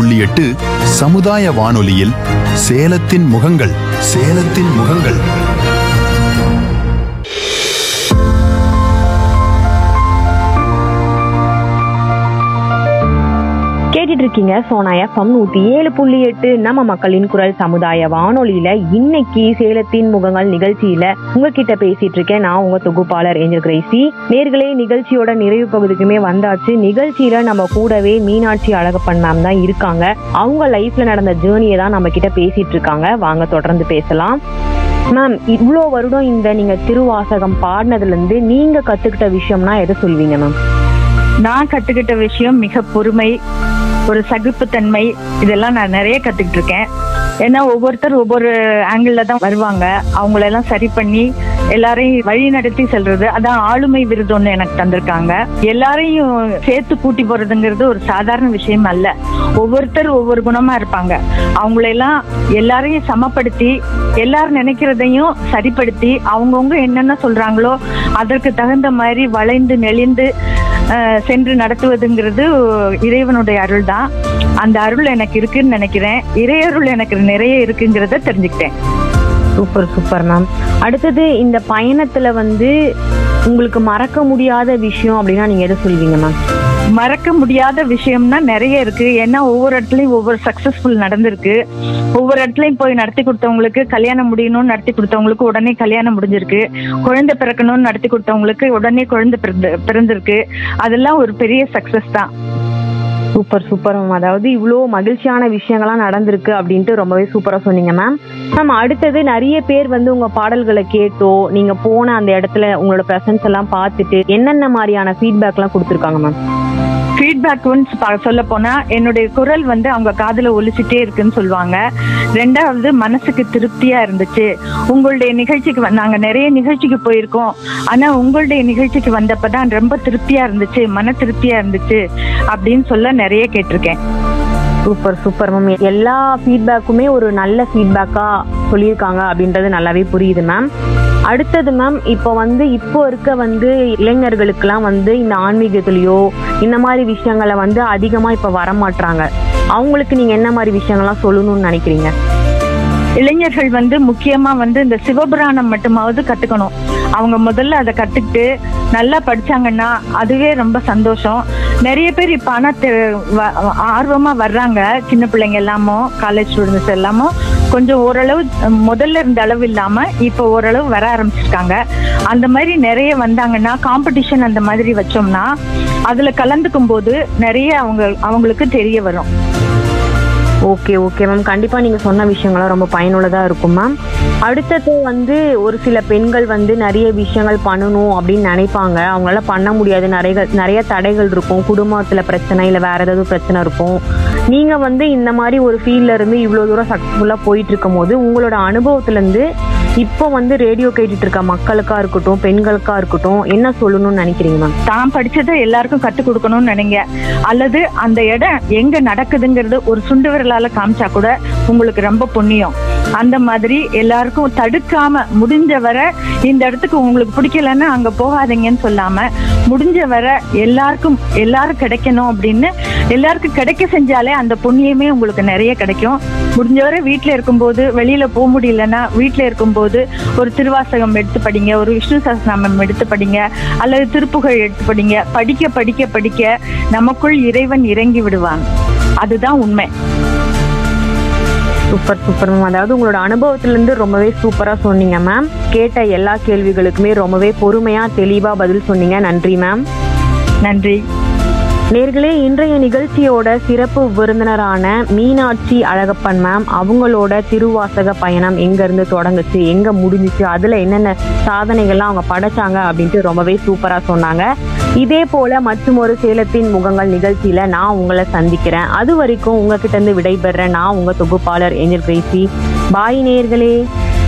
புள்ளி எட்டு சமுதாய வானொலியில் சேலத்தின் முகங்கள் சேலத்தின் முகங்கள் கேட்டுட்டு இருக்கீங்க சோனா எஃப்எம் நூத்தி ஏழு புள்ளி எட்டு நம்ம மக்களின் குரல் சமுதாய வானொலியில இன்னைக்கு சேலத்தின் முகங்கள் நிகழ்ச்சியில உங்ககிட்ட பேசிட்டு இருக்கேன் நான் உங்க தொகுப்பாளர் ஏஞ்சல் கிரேசி நேர்களே நிகழ்ச்சியோட நிறைவு பகுதிக்குமே வந்தாச்சு நிகழ்ச்சியில நம்ம கூடவே மீனாட்சி அழகப்பன் மேம் தான் இருக்காங்க அவங்க லைஃப்ல நடந்த ஜேர்னியை தான் நம்ம கிட்ட பேசிட்டு இருக்காங்க வாங்க தொடர்ந்து பேசலாம் மேம் இவ்வளோ வருடம் இந்த நீங்க திருவாசகம் பாடினதுல இருந்து நீங்க கத்துக்கிட்ட விஷயம்னா எதை சொல்வீங்க மேம் நான் கத்துக்கிட்ட விஷயம் மிக பொறுமை ஒரு சகிப்புத்தன்மை இதெல்லாம் நான் நிறைய கத்துக்கிட்டு இருக்கேன் ஏன்னா ஒவ்வொருத்தர் ஒவ்வொரு ஆங்கிள் தான் வருவாங்க அவங்களெல்லாம் சரி பண்ணி எல்லாரையும் வழி நடத்தி செல்றது அதான் ஆளுமை விருது ஒண்ணு எனக்கு தந்திருக்காங்க எல்லாரையும் சேர்த்து கூட்டி போறதுங்கிறது ஒரு சாதாரண விஷயம் அல்ல ஒவ்வொருத்தர் ஒவ்வொரு குணமா இருப்பாங்க அவங்களெல்லாம் எல்லாரையும் சமப்படுத்தி எல்லாரும் நினைக்கிறதையும் சரிப்படுத்தி அவங்கவுங்க என்னென்ன சொல்றாங்களோ அதற்கு தகுந்த மாதிரி வளைந்து நெளிந்து அஹ், சென்று நடத்துவதுங்கிறது இறைவனுடைய அருள் தான் அந்த அருள் எனக்கு இருக்குன்னு நினைக்கிறேன் இறையருள் எனக்கு நிறைய இருக்குங்கிறத தெரிஞ்சுக்கிட்டேன் சூப்பர் சூப்பர் மேம் அடுத்தது இந்த பயணத்துல வந்து உங்களுக்கு மறக்க முடியாத விஷயம் அப்படின்னா நீங்க எதை சொல்வீங்க மேம் மறக்க முடியாத விஷயம்னா நிறைய இருக்கு ஏன்னா ஒவ்வொரு இடத்துலயும் ஒவ்வொரு சக்சஸ்ஃபுல் நடந்திருக்கு ஒவ்வொரு இடத்துலயும் போய் நடத்தி கொடுத்தவங்களுக்கு கல்யாணம் முடியணும்னு நடத்தி கொடுத்தவங்களுக்கு உடனே கல்யாணம் முடிஞ்சிருக்கு குழந்தை பிறக்கணும்னு நடத்தி கொடுத்தவங்களுக்கு உடனே குழந்தை பிறந்து பிறந்திருக்கு அதெல்லாம் ஒரு பெரிய சக்சஸ் தான் சூப்பர் சூப்பர் மேம் அதாவது இவ்வளோ மகிழ்ச்சியான விஷயங்கள்லாம் நடந்திருக்கு அப்படின்ட்டு ரொம்பவே சூப்பரா சொன்னீங்க மேம் மேம் அடுத்தது நிறைய பேர் வந்து உங்க பாடல்களை கேட்டோ நீங்க போன அந்த இடத்துல உங்களோட பிரசன்ஸ் எல்லாம் பார்த்துட்டு என்னென்ன மாதிரியான ஃபீட்பேக்லாம் கொடுத்துருக்காங்க மேம் ஃபீட்பேக் ஒன்ஸ் சொல்ல போனா என்னுடைய குரல் வந்து அவங்க காதுல ஒலிச்சிட்டே இருக்குன்னு சொல்லுவாங்க ரெண்டாவது மனசுக்கு திருப்தியா இருந்துச்சு உங்களுடைய நிகழ்ச்சிக்கு வ- நாங்க நிறைய நிகழ்ச்சிக்கு போயிருக்கோம் ஆனா உங்களுடைய நிகழ்ச்சிக்கு வந்தப்பதான் ரொம்ப திருப்தியா இருந்துச்சு மன திருப்தியா இருந்துச்சு அப்படின்னு சொல்ல நிறைய கேட்டிருக்கேன் சூப்பர் சூப்பர் மேம் எல்லா ஃபீட்பேக்குமே ஒரு நல்ல ஃபீட்பேக்கா சொல்லியிருக்காங்க அப்படின்றது நல்லாவே புரியுது மேம் அடுத்தது மேம் இப்போ வந்து இப்போ இருக்க வந்து இளைஞர்களுக்கெல்லாம் வந்து இந்த ஆன்மீகத்திலயோ இந்த மாதிரி விஷயங்களை வந்து அதிகமா இப்ப வர மாட்றாங்க அவங்களுக்கு நீங்க என்ன மாதிரி விஷயங்கள்லாம் சொல்லணும்னு நினைக்கிறீங்க இளைஞர்கள் வந்து முக்கியமா வந்து இந்த சிவபுராணம் மட்டுமாவது கத்துக்கணும் அவங்க முதல்ல அதை கத்துக்கிட்டு நல்லா படிச்சாங்கன்னா அதுவே ரொம்ப சந்தோஷம் நிறைய பேர் இப்ப ஆனா தெ- வ- ஆர்வமா வர்றாங்க சின்ன பிள்ளைங்க எல்லாமும் காலேஜ் ஸ்டூடெண்ட்ஸ் எல்லாமும் கொஞ்சம் ஓரளவு முதல்ல இருந்த அளவு இல்லாம இப்ப ஓரளவு வர ஆரம்பிச்சிருக்காங்க அந்த மாதிரி நிறைய வந்தாங்கன்னா காம்படிஷன் அந்த மாதிரி வச்சோம்னா அதுல கலந்துக்கும் போது நிறைய அவங்க அவங்களுக்கு தெரிய வரும் ஓகே ஓகே மேம் கண்டிப்பா நீங்க சொன்ன விஷயங்கள்லாம் ரொம்ப பயனுள்ளதா இருக்கும் மேம் அடுத்தது வந்து ஒரு சில பெண்கள் வந்து நிறைய விஷயங்கள் பண்ணணும் அப்படின்னு நினைப்பாங்க அவங்களால பண்ண முடியாது நிறைய நிறைய தடைகள் இருக்கும் குடும்பத்துல பிரச்சனை இல்லை வேற ஏதாவது பிரச்சனை இருக்கும் நீங்க வந்து இந்த மாதிரி ஒரு ஃபீல்ட்ல இருந்து இவ்வளவு தூரம் சக்சஸ்ஃபுல்லா போயிட்டு இருக்கும் போது உங்களோட அனுபவத்துல இருந்து இப்போ வந்து ரேடியோ கேட்டுட்டு இருக்க மக்களுக்கா இருக்கட்டும் பெண்களுக்கா இருக்கட்டும் என்ன சொல்லணும்னு நினைக்கிறீங்க மேம் தான் படிச்சதை எல்லாருக்கும் கத்து கொடுக்கணும்னு நினைங்க அல்லது அந்த இடம் எங்க நடக்குதுங்கிறது ஒரு சுண்டு விரலால காமிச்சா கூட உங்களுக்கு ரொம்ப புண்ணியம் அந்த மாதிரி எல்லாருக்கும் தடுக்காம முடிஞ்ச வரை இந்த இடத்துக்கு உங்களுக்கு பிடிக்கலன்னா அங்க போகாதீங்கன்னு சொல்லாம முடிஞ்ச வரை எல்லாருக்கும் எல்லாரும் கிடைக்கணும் அப்படின்னு எல்லாருக்கும் கிடைக்க செஞ்சாலே அந்த புண்ணியமே உங்களுக்கு நிறைய கிடைக்கும் முடிஞ்ச வரை வீட்டுல இருக்கும்போது வெளியில போக முடியலன்னா வீட்டுல இருக்கும்போது ஒரு திருவாசகம் எடுத்து படிங்க ஒரு விஷ்ணு சஹஸ்ரநாமம் எடுத்து படிங்க அல்லது திருப்புகழ் எடுத்து படிங்க படிக்க படிக்க படிக்க நமக்குள் இறைவன் இறங்கி விடுவாங்க அதுதான் உண்மை சூப்பர் சூப்பர் மேம் அதாவது உங்களோட அனுபவத்துல இருந்து ரொம்பவே சூப்பரா சொன்னீங்க மேம் கேட்ட எல்லா கேள்விகளுக்குமே ரொம்பவே பொறுமையா தெளிவா பதில் சொன்னீங்க நன்றி மேம் நன்றி நேர்களே இன்றைய நிகழ்ச்சியோட சிறப்பு விருந்தினரான மீனாட்சி அழகப்பன் மேம் அவங்களோட திருவாசக பயணம் எங்க இருந்து தொடங்குச்சு எங்க முடிஞ்சுச்சு அதுல என்னென்ன சாதனைகள்லாம் அவங்க படைச்சாங்க அப்படின்ட்டு ரொம்பவே சூப்பரா சொன்னாங்க இதே போல மற்றும் ஒரு சேலத்தின் முகங்கள் நிகழ்ச்சியில நான் உங்களை சந்திக்கிறேன் அது வரைக்கும் உங்ககிட்ட இருந்து விடைபெறேன் நான் உங்க தொகுப்பாளர் ஏஞ்சல் கிரேசி பாய் நேர்களே